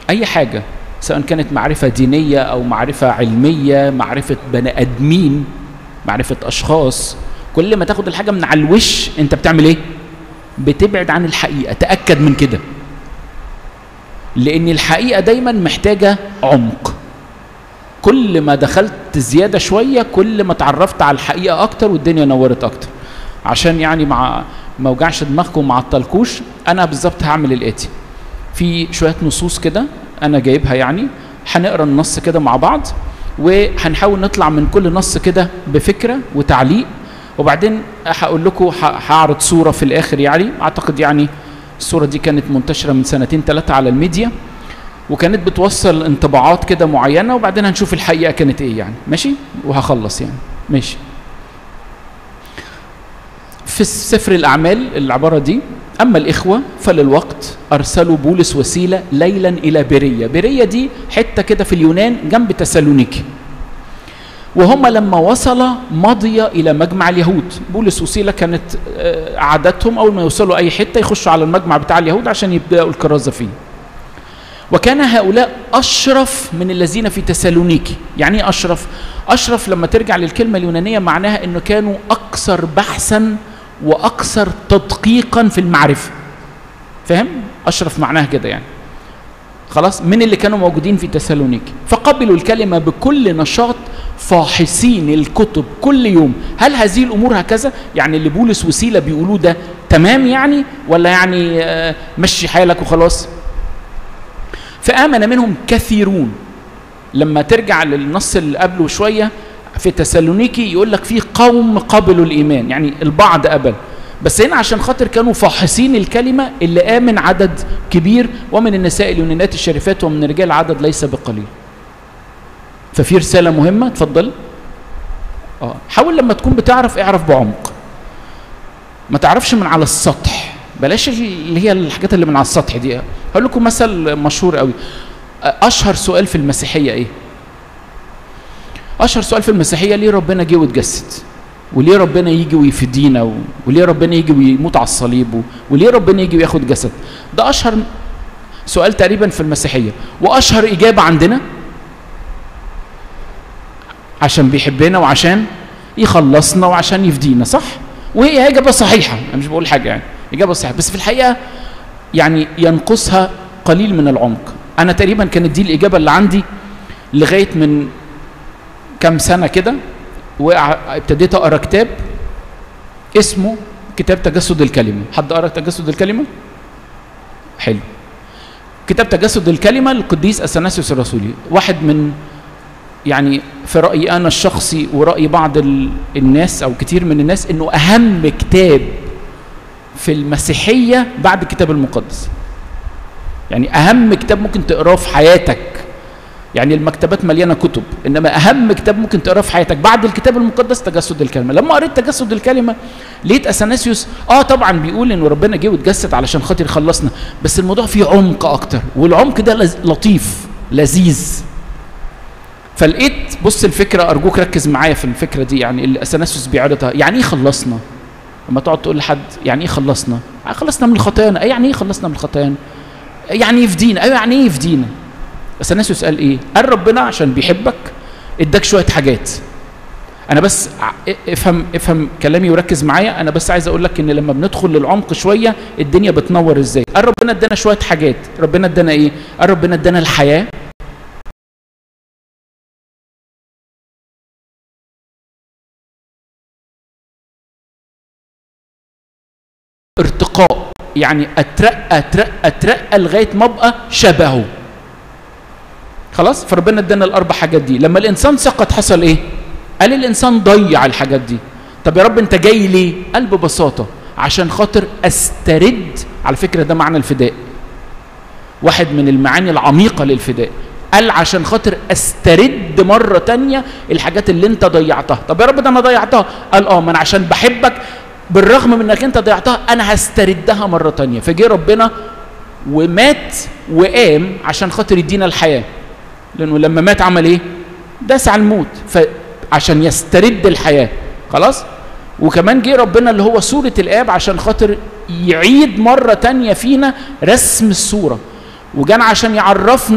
اي حاجه سواء كانت معرفه دينيه او معرفه علميه معرفه بني ادمين معرفه اشخاص كل ما تاخد الحاجه من على الوش انت بتعمل ايه بتبعد عن الحقيقه تاكد من كده لان الحقيقه دايما محتاجه عمق كل ما دخلت زياده شويه كل ما تعرفت على الحقيقه اكتر والدنيا نورت اكتر عشان يعني مع ما اوجعش دماغكم وما عطلكوش انا بالظبط هعمل الاتي في شويه نصوص كده انا جايبها يعني هنقرا النص كده مع بعض وهنحاول نطلع من كل نص كده بفكره وتعليق وبعدين هقول لكم هعرض صوره في الاخر يعني اعتقد يعني الصوره دي كانت منتشره من سنتين ثلاثه على الميديا وكانت بتوصل انطباعات كده معينه وبعدين هنشوف الحقيقه كانت ايه يعني ماشي وهخلص يعني ماشي في سفر الاعمال العباره دي اما الاخوه فللوقت ارسلوا بولس وسيله ليلا الى بيريه بيريه دي حته كده في اليونان جنب تسالونيكي وهم لما وصل مضي الى مجمع اليهود بولس وسيله كانت عادتهم اول ما يوصلوا اي حته يخشوا على المجمع بتاع اليهود عشان يبداوا الكرازه فيه وكان هؤلاء اشرف من الذين في تسالونيكي يعني ايه اشرف اشرف لما ترجع للكلمه اليونانيه معناها انه كانوا اكثر بحثا واكثر تدقيقا في المعرفه فاهم اشرف معناها كده يعني خلاص من اللي كانوا موجودين في تسالونيكي فقبلوا الكلمه بكل نشاط فاحصين الكتب كل يوم هل هذه الامور هكذا يعني اللي بولس وسيله بيقولوه ده تمام يعني ولا يعني آه مشي حالك وخلاص فامن منهم كثيرون لما ترجع للنص اللي قبله شويه في تسالونيكي يقول لك في قوم قبلوا الايمان يعني البعض قبل بس هنا عشان خاطر كانوا فاحصين الكلمه اللي امن عدد كبير ومن النساء اليونانات الشريفات ومن الرجال عدد ليس بقليل ففي رساله مهمه اتفضل اه حاول لما تكون بتعرف اعرف بعمق ما تعرفش من على السطح بلاش اللي هي الحاجات اللي من على السطح دي هقول لكم مثل مشهور قوي اشهر سؤال في المسيحيه ايه اشهر سؤال في المسيحيه ليه ربنا جه واتجسد وليه ربنا يجي ويفدينا وليه ربنا يجي ويموت على الصليب وليه ربنا يجي وياخد جسد ده اشهر سؤال تقريبا في المسيحيه واشهر اجابه عندنا عشان بيحبنا وعشان يخلصنا وعشان يفدينا صح وهي اجابه صحيحه انا مش بقول حاجه يعني اجابه صحيحه بس في الحقيقه يعني ينقصها قليل من العمق انا تقريبا كانت دي الاجابه اللي عندي لغايه من كام سنه كده وابتديت اقرا كتاب اسمه كتاب تجسد الكلمه حد قرا تجسد الكلمه حلو كتاب تجسد الكلمه للقديس اثناسيوس الرسولي واحد من يعني في رايي انا الشخصي وراي بعض الناس او كتير من الناس انه اهم كتاب في المسيحيه بعد الكتاب المقدس يعني اهم كتاب ممكن تقراه في حياتك يعني المكتبات مليانه كتب انما اهم كتاب ممكن تقراه في حياتك بعد الكتاب المقدس تجسد الكلمه لما قريت تجسد الكلمه لقيت اثناسيوس اه طبعا بيقول ان ربنا جه واتجسد علشان خاطر يخلصنا بس الموضوع فيه عمق اكتر والعمق ده لطيف لذيذ فلقيت بص الفكره ارجوك ركز معايا في الفكره دي يعني اللي اثناسيوس بيعرضها يعني ايه خلصنا لما تقعد تقول لحد يعني ايه خلصنا خلصنا من الخطايانا يعني ايه خلصنا من الخطايانا يعني يفدينا ايوه يعني ايه يفدينا اثناسيوس قال ايه قال ربنا عشان بيحبك اداك شويه حاجات انا بس افهم افهم كلامي وركز معايا انا بس عايز اقول لك ان لما بندخل للعمق شويه الدنيا بتنور ازاي قال ربنا ادانا شويه حاجات ربنا ادانا ايه قال ربنا ادانا الحياه ارتقاء يعني اترقى اترقى اترقى لغايه ما ابقى شبهه خلاص فربنا ادانا الاربع حاجات دي لما الانسان سقط حصل ايه قال الانسان ضيع الحاجات دي طب يا رب انت جاي ليه قال ببساطه عشان خاطر استرد على فكره ده معنى الفداء واحد من المعاني العميقه للفداء قال عشان خاطر استرد مره تانية الحاجات اللي انت ضيعتها طب يا رب ده انا ضيعتها قال اه ما انا عشان بحبك بالرغم من انك انت ضيعتها انا هستردها مره تانية فجه ربنا ومات وقام عشان خاطر يدينا الحياه لانه لما مات عمل ايه داس على الموت فعشان يسترد الحياه خلاص وكمان جه ربنا اللي هو صورة الآب عشان خاطر يعيد مرة تانية فينا رسم الصورة وجان عشان يعرفنا